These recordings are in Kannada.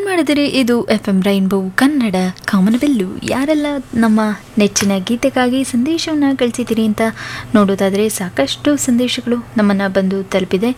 ಮಾಡಿದರೆ ಇದು ಎಫ್ ಎಂ ರೈನ್ಬೋ ಕನ್ನಡ ಕಾಮನವೆಲ್ಲು ಯಾರೆಲ್ಲ ನಮ್ಮ ನೆಚ್ಚಿನ ಗೀತೆಗಾಗಿ ಸಂದೇಶವನ್ನು ಕಳಿಸಿದ್ದೀರಿ ಅಂತ ನೋಡೋದಾದರೆ ಸಾಕಷ್ಟು ಸಂದೇಶಗಳು ನಮ್ಮನ್ನು ಬಂದು ತಲುಪಿದೆ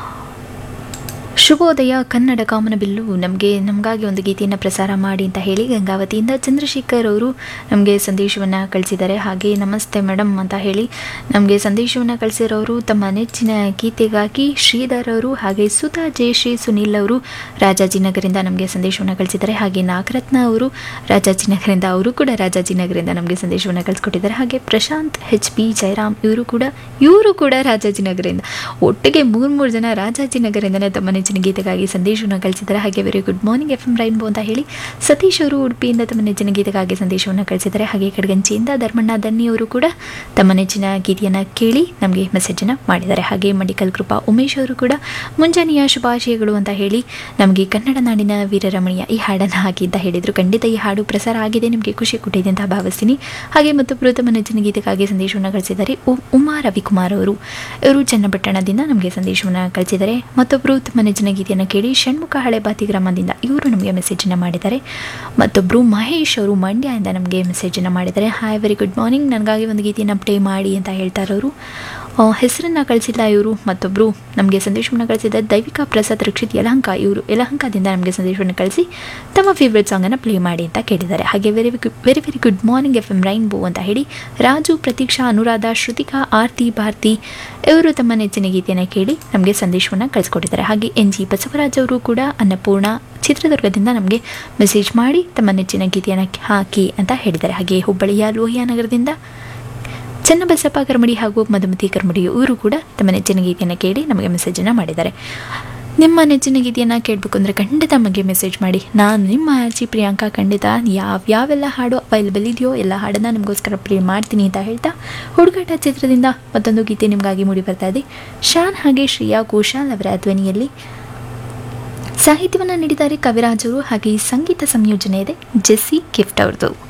ಶುಭೋದಯ ಕನ್ನಡ ಕಾಮನಬಿಲ್ಲು ನಮಗೆ ನಮಗಾಗಿ ಒಂದು ಗೀತೆಯನ್ನು ಪ್ರಸಾರ ಮಾಡಿ ಅಂತ ಹೇಳಿ ಗಂಗಾವತಿಯಿಂದ ಚಂದ್ರಶೇಖರ್ ಅವರು ನಮಗೆ ಸಂದೇಶವನ್ನು ಕಳಿಸಿದ್ದಾರೆ ಹಾಗೆ ನಮಸ್ತೆ ಮೇಡಮ್ ಅಂತ ಹೇಳಿ ನಮಗೆ ಸಂದೇಶವನ್ನು ಕಳಿಸಿರೋರು ತಮ್ಮ ನೆಚ್ಚಿನ ಗೀತೆಗಾಗಿ ಶ್ರೀಧರ್ ಅವರು ಹಾಗೆ ಸುಧಾ ಜಯಶ್ರೀ ಸುನೀಲ್ ಅವರು ರಾಜಾಜಿನಗರಿಂದ ನಮಗೆ ಸಂದೇಶವನ್ನು ಕಳಿಸಿದ್ದಾರೆ ಹಾಗೆ ನಾಗರತ್ನ ಅವರು ರಾಜಾಜಿನಗರಿಂದ ಅವರು ಕೂಡ ರಾಜಾಜಿನಗರಿಂದ ನಮಗೆ ಸಂದೇಶವನ್ನು ಕಳಿಸ್ಕೊಟ್ಟಿದ್ದಾರೆ ಹಾಗೆ ಪ್ರಶಾಂತ್ ಎಚ್ ಪಿ ಜಯರಾಮ್ ಇವರು ಕೂಡ ಇವರು ಕೂಡ ರಾಜಾಜಿನಗರಿಂದ ಒಟ್ಟಿಗೆ ಮೂರು ಮೂರು ಜನ ರಾಜಾಜಿನಗರಿಂದನೇ ತಮ್ಮ ನೆಚ್ಚಿನ ಗೀತೆಗಾಗಿ ಸಂದೇಶವನ್ನು ಕಳಿಸಿದ್ದಾರೆ ಹಾಗೆ very good morning F M rainbow ಅಂತ ಹೇಳಿ ಸತೀಶ್ ಅವರು ಉಡುಪಿಯಿಂದ ತಮ್ಮ ನೆಚ್ಚಿನ ಗೀತೆಗಾಗಿ ಸಂದೇಶವನ್ನು ಕಳಿಸಿದ್ದಾರೆ ಹಾಗೆ ಕಡಗಂಚಿಯಿಂದ ಧರ್ಮಣ್ಣ ದನ್ನಿ ಅವರು ಕೂಡ ತಮ್ಮ ನೆಚ್ಚಿನ ಗೀತೆಯನ್ನು ಕೇಳಿ ನಮಗೆ ಮೆಸೇಜನ್ನು ಮಾಡಿದ್ದಾರೆ ಹಾಗೆ ಮಡಿಕಲ್ ಕೃಪಾ ಉಮೇಶ್ ಅವರು ಕೂಡ ಮುಂಜಾನೆಯ ಶುಭಾಶಯಗಳು ಅಂತ ಹೇಳಿ ನಮಗೆ ಕನ್ನಡ ನಾಡಿನ ವೀರರಮಣೀಯ ಈ ಹಾಡನ್ನು ಹಾಕಿ ಅಂತ ಹೇಳಿದರು ಖಂಡಿತ ಈ ಹಾಡು ಪ್ರಸಾರ ಆಗಿದೆ ನಿಮಗೆ ಖುಷಿ ಕೊಟ್ಟಿದೆ ಅಂತ ಭಾವಿಸ್ತೀನಿ ಹಾಗೆ ಮತ್ತೊಬ್ಬರು ತಮ್ಮ ನೆಚ್ಚಿನ ಗೀತೆಗಾಗಿ ಸಂದೇಶವನ್ನು ಕಳಿಸಿದ್ದಾರೆ ಉ- ಉಮಾ ರವಿಕುಮಾರ್ ಅವರು ಇವರು ಚನ್ನಪಟ್ಟಣದಿಂದ ನಮಗೆ ಸಂದೇಶವನ್ನು ಕಳಿಸಿದ್ದಾರೆ ಮತ್ತೊಬ್ಬರು ತಮ್ಮ ನೆಚ್ಚಿನ ಗೀತೆಯನ್ನು ಕೇಳಿ ಷಣ್ಮುಖ ಹಳೆಬಾತಿ ಗ್ರಾಮದಿಂದ ಇವರು ನಮಗೆ ಮೆಸೇಜನ್ನು ಮಾಡಿದ್ದಾರೆ ಮತ್ತೊಬ್ಬರು ಮಹೇಶ್ ಅವರು ಮಂಡ್ಯದಿಂದ ನಮಗೆ ಮೆಸೇಜನ್ನು ಮಾಡಿದ್ದಾರೆ ಹಾಯ್ ವೆರಿ ಗುಡ್ ಮಾರ್ನಿಂಗ್ ನನಗಾಗಿ ಒಂದು ಗೀತೆಯನ್ನು ಪ್ಲೇ ಮಾಡಿ ಅಂತ ಹೇಳ್ತಾ ಇರೋರು ಹೆಸರನ್ನು ಕಳಿಸಿಲ್ಲ ಇವರು ಮತ್ತೊಬ್ಬರು ನಮಗೆ ಸಂದೇಶವನ್ನು ಕಳಿಸಿದ ದೈವಿಕಾ ಪ್ರಸಾದ್ ರಕ್ಷಿತ್ ಯಲಹಂಕ ಇವರು ಯಲಹಂಕದಿಂದ ನಮಗೆ ಸಂದೇಶವನ್ನು ಕಳಿಸಿ ತಮ್ಮ ಫೇವ್ರೆಟ್ ಸಾಂಗನ್ನು ಪ್ಲೇ ಮಾಡಿ ಅಂತ ಕೇಳಿದ್ದಾರೆ ಹಾಗೆ very very very good morning F M rainbow ಅಂತ ಹೇಳಿ ರಾಜು ಪ್ರತೀಕ್ಷಾ ಅನುರಾಧ ಶ್ರುತಿಕಾ ಆರ್ತಿ ಭಾರತಿ ಇವರು ತಮ್ಮ ನೆಚ್ಚಿನ ಗೀತೆಯನ್ನು ಕೇಳಿ ನಮಗೆ ಸಂದೇಶವನ್ನು ಕಳಿಸ್ಕೊಟ್ಟಿದ್ದಾರೆ ಹಾಗೆ ಎನ್ ಜಿ ಬಸವರಾಜ್ ಅವರು ಕೂಡ ಅನ್ನಪೂರ್ಣ ಚಿತ್ರದುರ್ಗದಿಂದ ನಮಗೆ ಮೆಸೇಜ್ ಮಾಡಿ ತಮ್ಮ ನೆಚ್ಚಿನ ಗೀತೆಯನ್ನು ಹಾಕಿ ಅಂತ ಹೇಳಿದ್ದಾರೆ ಹಾಗೆ ಹುಬ್ಬಳ್ಳಿಯ ಲೋಹಿಯಾ ನಗರದಿಂದ ಚನ್ನಬಸಪ್ಪ ಕರ್ಮಡಿ ಹಾಗೂ ಮಧುಮತಿ ಕರ್ಮಡಿ ಇವರು ಕೂಡ ತಮ್ಮ ನೆಚ್ಚಿನ ಗೀತೆಯನ್ನು ಕೇಳಿ ನಮಗೆ ಮೆಸೇಜನ್ನು ಮಾಡಿದ್ದಾರೆ ನಿಮ್ಮ ನೆಚ್ಚಿನ ಗೀತೆಯನ್ನು ಕೇಳಬೇಕು ಅಂದರೆ ಖಂಡಿತ ನಮಗೆ ಮೆಸೇಜ್ ಮಾಡಿ ನಾನು ನಿಮ್ಮ ಆರ್ಜಿ ಪ್ರಿಯಾಂಕಾ ಖಂಡಿತ ಯಾವ ಯಾವೆಲ್ಲ ಹಾಡು ಅವೈಲಬಲ್ ಇದೆಯೋ ಎಲ್ಲ ಹಾಡನ್ನು ನಿಮಗೋಸ್ಕರ ಪ್ಲೇ ಮಾಡ್ತೀನಿ ಅಂತ ಹೇಳ್ತಾ ಹುಡುಗಾಟ ಚಿತ್ರದಿಂದ ಮತ್ತೊಂದು ಗೀತೆ ನಿಮಗಾಗಿ ಮೂಡಿ ಬರ್ತಾ ಇದೆ ಶಾನ್ ಹಾಗೆ ಶ್ರೇಯಾ ಘೋಷಾಲ್ ಅವರ ಧ್ವನಿಯಲ್ಲಿ ಸಾಹಿತ್ಯವನ್ನು ನೀಡಿದ್ದಾರೆ ಕವಿರಾಜರು ಹಾಗೆ ಈ ಸಂಗೀತ ಸಂಯೋಜನೆ ಇದೆ ಜೆಸ್ಸಿ ಗಿಫ್ಟ್ ಅವ್ರದ್ದು